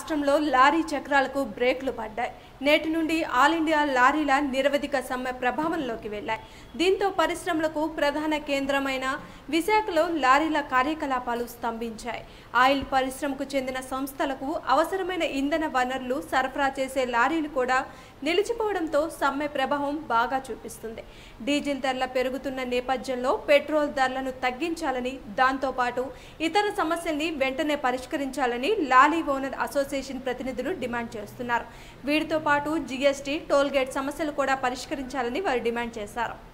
రాష్ట్రంలో లారీ చక్రాలకు బ్రేక్లు పడ్డాయి నేటి నుండి ఆల్ ఇండియా లారీల నిరవధిక సమ్మె ప్రభావంలోకి వెళ్లాయి దీంతో పరిశ్రమలకు ప్రధాన కేంద్రమైన విశాఖలో లారీల కార్యకలాపాలు స్తంభించాయి ఆయిల్ పరిశ్రమకు చెందిన సంస్థలకు అవసరమైన ఇంధన వనరులు సరఫరా చేసే లారీలు కూడా నిలిచిపోవడంతో సమ్మె ప్రభావం బాగా చూపిస్తుంది డీజిల్ ధరల పెరుగుతున్న నేపథ్యంలో పెట్రోల్ ధరలను తగ్గించాలని దాంతోపాటు ఇతర సమస్యల్ని వెంటనే పరిష్కరించాలని లారీ ఓనర్ అసోసియేషన్ ప్రతినిధులు డిమాండ్ చేస్తున్నారు వీటితో పాటు జీఎస్టీ టోల్ గేట్ సమస్యలు కూడా పరిష్కరించాలని వారు డిమాండ్ చేశారు